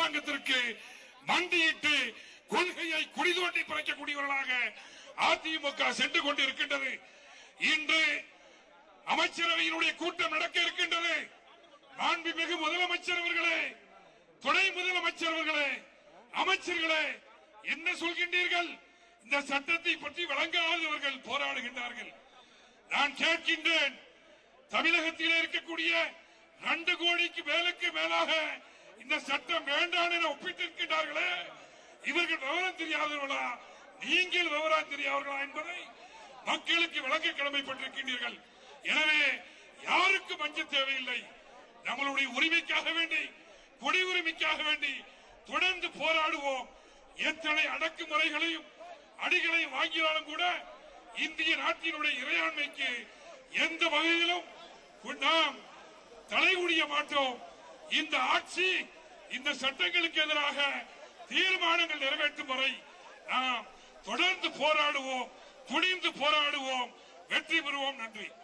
அரசாங்கத்திற்கு மண்டியிட்டு கொள்கையை குடி தோண்டி பிறக்கக்கூடியவர்களாக அதிமுக சென்று கொண்டிருக்கின்றது இன்று அமைச்சரவையினுடைய கூட்டம் நடக்க இருக்கின்றது மாண்புமிகு முதலமைச்சர் அவர்களே துணை முதலமைச்சர் அவர்களே அமைச்சர்களே என்ன சொல்கின்றீர்கள் இந்த சட்டத்தை பற்றி வழங்காதவர்கள் போராடுகின்றார்கள் நான் கேட்கின்றேன் தமிழகத்தில் இருக்கக்கூடிய ரெண்டு கோடிக்கு மேலுக்கு மேலாக இந்த சட்டம் வேண்டாம் என ஒப்பிட்டிருக்கின்றார்களே இவர்கள் விவரம் தெரியாதவர்களா நீங்கள் விவரம் தெரியாதவர்களா என்பதை மக்களுக்கு விளக்க கடமைப்பட்டிருக்கின்றீர்கள் எனவே யாருக்கு மஞ்ச தேவையில்லை நம்மளுடைய உரிமைக்காக வேண்டி குடி உரிமைக்காக வேண்டி தொடர்ந்து போராடுவோம் எத்தனை அடக்குமுறைகளையும் அடிகளையும் வாங்கினாலும் கூட இந்திய நாட்டினுடைய இறையாண்மைக்கு எந்த வகையிலும் நாம் தலைகுடிய மாட்டோம் இந்த ஆட்சி இந்த சட்டங்களுக்கு எதிராக தீர்மானங்கள் நிறைவேற்றும் வரை நாம் தொடர்ந்து போராடுவோம் துணிந்து போராடுவோம் வெற்றி பெறுவோம் நன்றி